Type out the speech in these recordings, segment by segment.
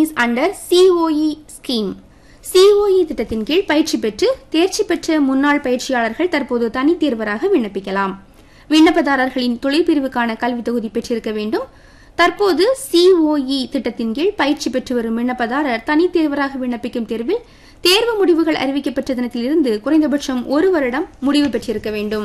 trainees under COE scheme COE திட்டத்தின் கீழ் பயிற்சி பெற்று தேர்ச்சி பெற்ற முன்னாள் பயிற்சியாளர்கள் தற்போது தனித் தேர்வராக விண்ணப்பிக்கலாம் விண்ணப்பதாரர்களின் தொழிற்பிரிவுக்கான கல்வி தொகுதி பெற்றிருக்க வேண்டும் தற்போது சிஓஇ திட்டத்தின் கீழ் பயிற்சி பெற்று வரும் விண்ணப்பதாரர் தனித் தேர்வராக விண்ணப்பிக்கும் தேர்வில் தேர்வு முடிவுகள் அறிவிக்கப்பட்ட தினத்திலிருந்து குறைந்தபட்சம் ஒரு வருடம் முடிவு பெற்றிருக்க வேண்டும்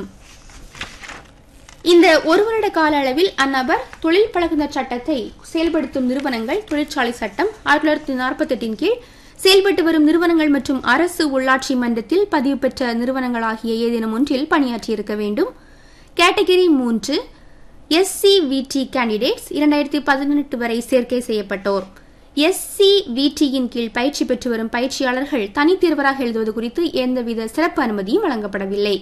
இந்த ஒரு வருட கால அளவில் அந்நபர் தொழில் பழகுனர் சட்டத்தை செயல்படுத்தும் நிறுவனங்கள் தொழிற்சாலை சட்டம் ஆயிரத்தி தொள்ளாயிரத்தி நாற்பத்தி எட்டின் கீழ் செயல்பட்டு வரும் நிறுவனங்கள் மற்றும் அரசு உள்ளாட்சி மன்றத்தில் பதிவு பெற்ற நிறுவனங்களாகிய ஏதேனும் ஒன்றில் பணியாற்றியிருக்க வேண்டும் கேட்டகரி மூன்று எஸ்சிவிடி கேண்டிடேட்ஸ் இரண்டாயிரத்தி பதினெட்டு வரை சேர்க்கை செய்யப்பட்டோர் எஸ்சிவிடியின் கீழ் பயிற்சி பெற்று வரும் பயிற்சியாளர்கள் தனித்தேர்வராக எழுதுவது குறித்து எந்தவித சிறப்பு அனுமதியும் வழங்கப்படவில்லை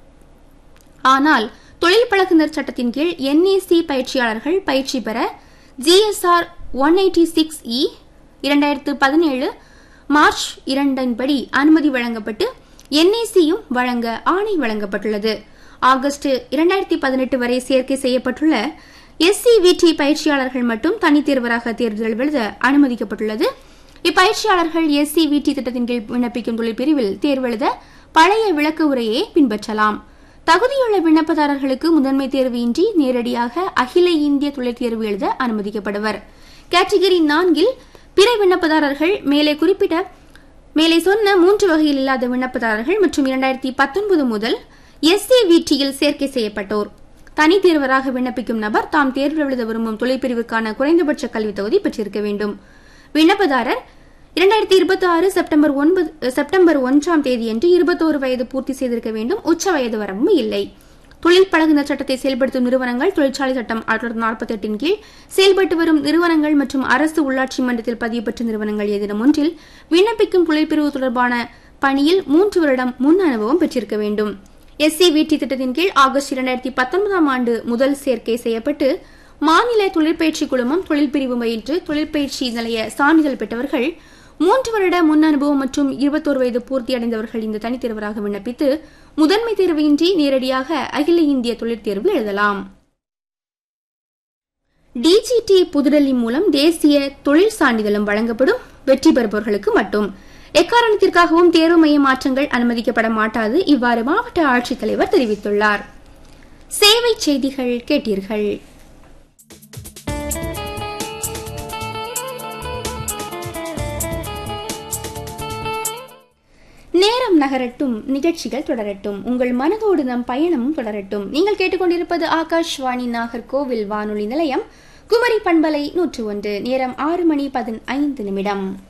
ஆனால் தொழில் பழகுனர் சட்டத்தின் கீழ் என்ஏசி பயிற்சியாளர்கள் பயிற்சி பெற GSR one eighty six E இரண்டாயிரத்து பதினேழு மார்ச் இரண்டின்படி அனுமதி வழங்கப்பட்டு என்ஏசியும் வழங்க ஆணை வழங்கப்பட்டுள்ளது ஆகஸ்ட் இரண்டாயிரத்தி பதினெட்டு வரை சேர்க்கை செய்யப்பட்டுள்ள எஸ்சிவிடி பயிற்சியாளர்கள் மட்டும் தனித்தேர்வராக தேர்தல் எழுத அனுமதிக்கப்பட்டுள்ளது இப்பயிற்சியாளர்கள் எஸ்சிவிடி திட்டத்தின் கீழ் விண்ணப்பிக்கும் தொழில் பிரிவில் தேர்வெழுத பழைய விளக்க உரையை பின்பற்றலாம் தகுதியுள்ள விண்ணப்பதாரர்களுக்கு முதன்மை தேர்வு இன்றி நேரடியாக அகில இந்திய தொழில் தேர்வு எழுத அனுமதிக்கப்படுவர் கேட்டகரி நான்கில் பிற விண்ணப்பதாரர்கள் மேலே குறிப்பிட்ட மேலே சொன்ன மூன்று வகையில் இல்லாத விண்ணப்பதாரர்கள் மற்றும் இரண்டாயிரத்தி பத்தொன்பது முதல் எஸ்சிவிடியில் சேர்க்கை செய்யப்பட்டோர் தனி தேர்வராக விண்ணப்பிக்கும் நபர் தாம் தேர்வு எழுத விரும்பும் தொழிற்பிரிவுக்கான குறைந்தபட்ச கல்வி தொகுதி பெற்றிருக்க வேண்டும் விண்ணப்பதாரர் இரண்டாயிரத்தி இருபத்தி ஆறு செப்டம்பர் ஒன்பது செப்டம்பர் ஒன்றாம் தேதியன்று இருபத்தோரு வயது பூர்த்தி செய்திருக்க வேண்டும் உச்ச வயது வரம்பு இல்லை தொழில் பழகுனர் சட்டத்தை செயல்படுத்தும் நிறுவனங்கள் தொழிற்சாலை சட்டம் ஆயிரத்தி தொள்ளாயிரத்தி நாற்பத்தி எட்டின் கீழ் செயல்பட்டு வரும் நிறுவனங்கள் மற்றும் அரசு உள்ளாட்சி மன்றத்தில் பதிவு பெற்ற நிறுவனங்கள் ஏதேனும் ஒன்றில் விண்ணப்பிக்கும் தொழிற்பிரிவு தொடர்பான பணியில் மூன்று வருடம் முன் அனுபவம் பெற்றிருக்க வேண்டும் எஸ்சிவிடி திட்டத்தின் கீழ் ஆகஸ்ட் இரண்டாயிரத்தி பத்தொன்பதாம் ஆண்டு முதல் சேர்க்கை செய்யப்பட்டு மாநில தொழிற்பயிற்சி குழுமம் தொழில் பிரிவு பயின்று தொழிற்பயிற்சி நிலைய சான்றிதழ் பெற்றவர்கள் மூன்று வருட முன் அனுபவம் மற்றும் இருபத்தோரு வயது பூர்த்தி அடைந்தவர்கள் இந்த தனித்தேர்வராக விண்ணப்பித்து முதன்மை தேர்வின்றி நேரடியாக அகில இந்திய தொழிற் தேர்வு எழுதலாம் டிஜிடி புதுடெல்லி மூலம் தேசிய தொழில் சான்றிதழும் வழங்கப்படும் வெற்றி பெறுபவர்களுக்கு மட்டும் எக்காரணத்திற்காகவும் தேர்வு மைய மாற்றங்கள் அனுமதிக்கப்பட மாட்டாது இவ்வாறு மாவட்ட ஆட்சித்தலைவர் தெரிவித்துள்ளார் சேவை செய்திகள் கேட்டீர்கள் நேரம் நகரட்டும் நிகழ்ச்சிகள் தொடரட்டும் உங்கள் மனதோடு நம் பயணமும் தொடரட்டும் நீங்கள் கேட்டுக்கொண்டிருப்பது ஆகாஷ்வாணி நாகர்கோவில் வானொலி நிலையம் குமரி பண்பலை நூற்று ஒன்று நேரம் ஆறு மணி பதினைந்து நிமிடம்